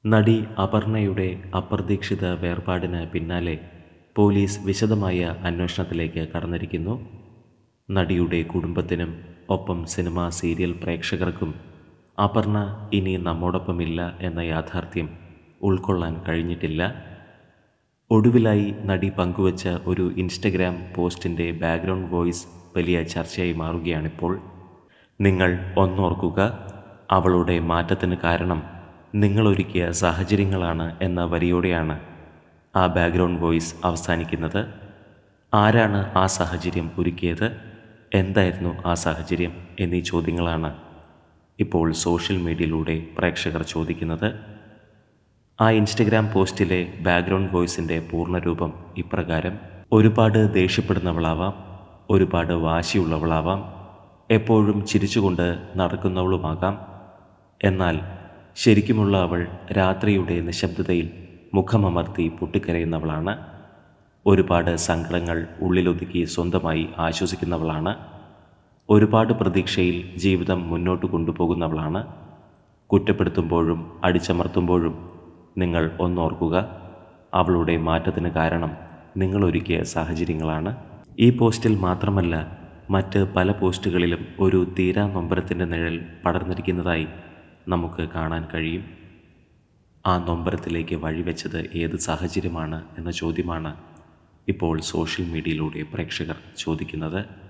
നടി അപർണയുടെ അപ്രതീക്ഷിത വേർപാടിന് പിന്നാലെ പോലീസ് വിശദമായ അന്വേഷണത്തിലേക്ക് കടന്നിരിക്കുന്നു നടിയുടെ കുടുംബത്തിനും ഒപ്പം സിനിമ സീരിയൽ പ്രേക്ഷകർക്കും അപർണ ഇനി നമ്മോടൊപ്പമില്ല എന്ന യാഥാർത്ഥ്യം ഉൾക്കൊള്ളാൻ കഴിഞ്ഞിട്ടില്ല ഒടുവിലായി നടി പങ്കുവച്ച ഒരു ഇൻസ്റ്റഗ്രാം പോസ്റ്റിൻ്റെ ബാക്ക്ഗ്രൗണ്ട് വോയിസ് വലിയ ചർച്ചയായി മാറുകയാണിപ്പോൾ നിങ്ങൾ ഒന്നോർക്കുക അവളുടെ മാറ്റത്തിന് കാരണം നിങ്ങളൊരുക്കിയ സാഹചര്യങ്ങളാണ് എന്ന വരിയോടെയാണ് ആ ബാക്ക്ഗ്രൗണ്ട് വോയിസ് അവസാനിക്കുന്നത് ആരാണ് ആ സാഹചര്യം ഒരുക്കിയത് എന്തായിരുന്നു ആ സാഹചര്യം എന്നീ ചോദ്യങ്ങളാണ് ഇപ്പോൾ സോഷ്യൽ മീഡിയയിലൂടെ പ്രേക്ഷകർ ചോദിക്കുന്നത് ആ ഇൻസ്റ്റഗ്രാം പോസ്റ്റിലെ ബാക്ക്ഗ്രൗണ്ട് വോയിസിൻ്റെ പൂർണ്ണരൂപം ഇപ്രകാരം ഒരുപാട് ദേഷ്യപ്പെടുന്നവളാവാം ഒരുപാട് വാശിയുള്ളവളാവാം എപ്പോഴും ചിരിച്ചുകൊണ്ട് നടക്കുന്നവളുമാകാം എന്നാൽ ശരിക്കുമുള്ള അവൾ രാത്രിയുടെ നിശബ്ദതയിൽ മുഖമമർത്തി പൊട്ടിക്കരയുന്നവളാണ് ഒരുപാട് സങ്കടങ്ങൾ ഉള്ളിലൊതുക്കി സ്വന്തമായി ആശ്വസിക്കുന്നവളാണ് ഒരുപാട് പ്രതീക്ഷയിൽ ജീവിതം മുന്നോട്ട് കൊണ്ടുപോകുന്നവളാണ് കുറ്റപ്പെടുത്തുമ്പോഴും അടിച്ചമർത്തുമ്പോഴും നിങ്ങൾ ഒന്നോർക്കുക അവളുടെ മാറ്റത്തിന് കാരണം നിങ്ങളൊരുക്കിയ സാഹചര്യങ്ങളാണ് ഈ പോസ്റ്റിൽ മാത്രമല്ല മറ്റ് പല പോസ്റ്റുകളിലും ഒരു തീരാ നൊമ്പരത്തിൻ്റെ നിഴൽ പടർന്നിരിക്കുന്നതായി നമുക്ക് കാണാൻ കഴിയും ആ നൊമ്പരത്തിലേക്ക് വഴിവെച്ചത് ഏത് സാഹചര്യമാണ് എന്ന ചോദ്യമാണ് ഇപ്പോൾ സോഷ്യൽ മീഡിയയിലൂടെ പ്രേക്ഷകർ ചോദിക്കുന്നത്